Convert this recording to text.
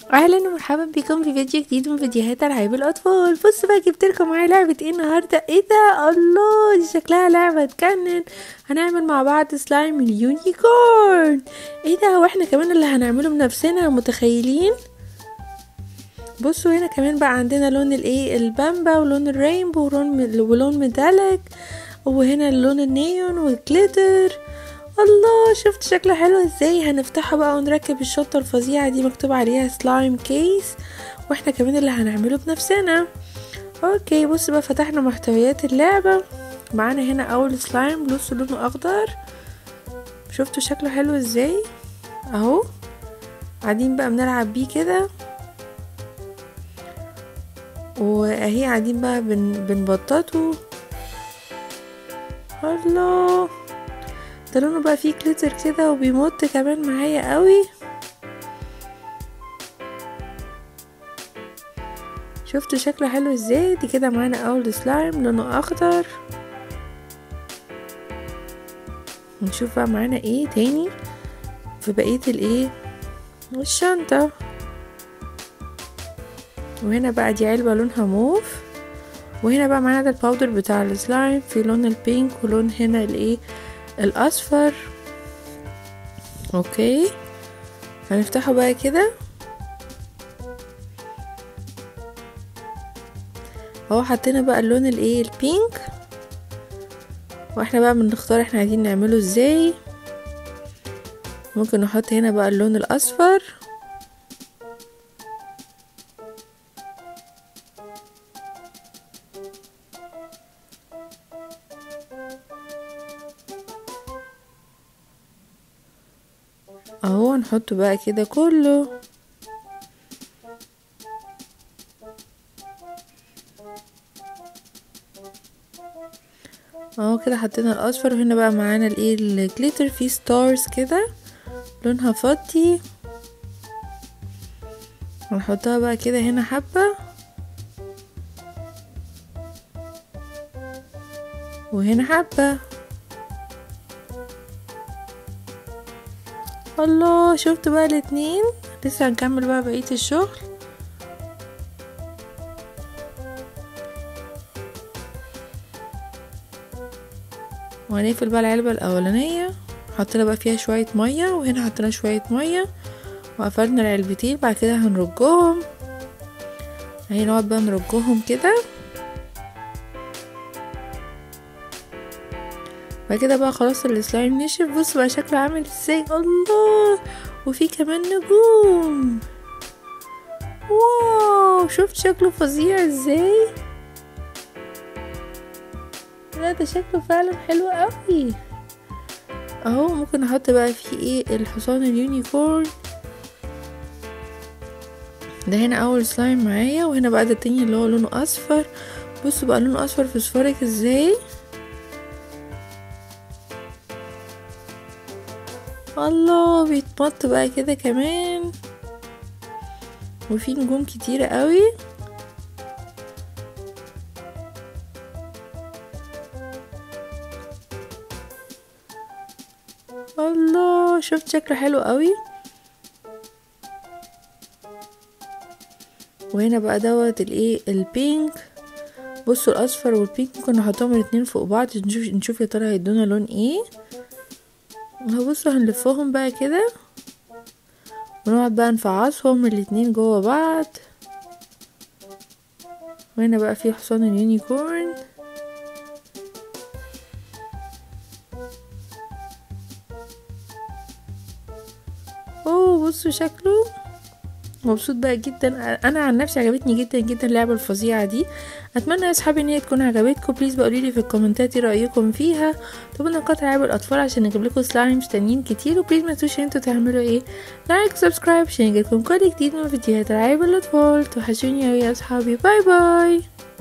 اهلا ومرحبا بكم في فيديو جديد من فيديوهات العاب الاطفال بص بقى جبت لكم معايا لعبه ايه النهارده ايه ده الله دي شكلها لعبه تجنن هنعمل مع بعض سلايم اليونيكورن ايه ده هو احنا كمان اللي هنعمله بنفسنا متخيلين بصوا هنا كمان بقى عندنا لون الايه البامبا ولون الرينبو ولون ولون ميتاليك وهنا اللون النيون والجليتر الله شفت شكله حلو ازاي هنفتحه بقى ونركب الشطة الفظيعة دي مكتوب عليها سلايم كيس واحنا كمان اللي هنعمله بنفسنا اوكي بص بقى فتحنا محتويات اللعبة معانا هنا اول سلايم بص لونه اخضر شفتوا شكله حلو ازاي اهو قاعدين بقى بنلعب بيه كده واهي قاعدين بقى بن بنبططه الله ده لونه بقى فيه كليتر كده وبيمط كمان معايا قوي شفتوا شكله حلو ازاي دي كده معانا اول سلايم لونه اخضر نشوف بقى معانا ايه تاني في بقية الايه الشنطة وهنا بقى دي علبة لونها موف وهنا بقى معانا ده الباودر بتاع السلايم في لون البينك ولون هنا الايه الاصفر اوكي هنفتحه بقى كده اهو حطينا بقى اللون الايه البينك واحنا بقى بنختار احنا عايزين نعمله ازاي ممكن نحط هنا بقى اللون الاصفر اهو نحطه بقى كده كله اهو كده حطينا الاصفر وهنا بقى معانا الايه الجليتر فيه ستارز كده لونها فضي هنحطها بقى كده هنا حبة وهنا حبة الله شفت بقى الاتنين لسه هنكمل بقى بقية الشغل وهنقفل بقى العلبة الأولانية حطينا بقى فيها شوية مية وهنا حطينا شوية مية وقفلنا العلبتين بعد كده هنرجهم اهي نقعد بقى نرجهم كده بعد كده بقى خلاص السلايم نشف بص بقى شكله عامل ازاي الله وفي كمان نجوم واو شفت شكله فظيع ازاي لا ده شكله فعلا حلو قوي اهو ممكن احط بقى فيه ايه الحصان اليونيكورن ده هنا اول سلايم معايا وهنا بقى ده التاني اللي هو لونه اصفر بصوا بقى لونه اصفر فسفورك ازاي الله بيتمط بقى كده كمان وفي نجوم كتيرة قوي الله شفت شكله حلو قوي وهنا بقى دوت الايه البينك بصوا الاصفر والبينك ممكن نحطهم الاتنين فوق بعض نشوف نشوف يا ترى هيدونا لون ايه بصوا هنلفهم بقى كده ونقعد بقى نفعصهم الاتنين جوا بعض وهنا بقى في حصان اليونيكورن اوه بصوا شكله مبسوط بقى جدا انا عن نفسي عجبتني جدا جدا اللعبه الفظيعه دي اتمنى يا اصحابي ان هي تكون عجبتكم بليز بقولوا لي في الكومنتات ايه رايكم فيها طب نقاط العاب الاطفال عشان نجيب لكم سلايمز تانيين كتير وبليز ما تنسوش انتوا تعملوا ايه لايك وسبسكرايب عشان يجيلكم كل جديد من فيديوهات العاب الاطفال توحشوني اوي يا اصحابي باي باي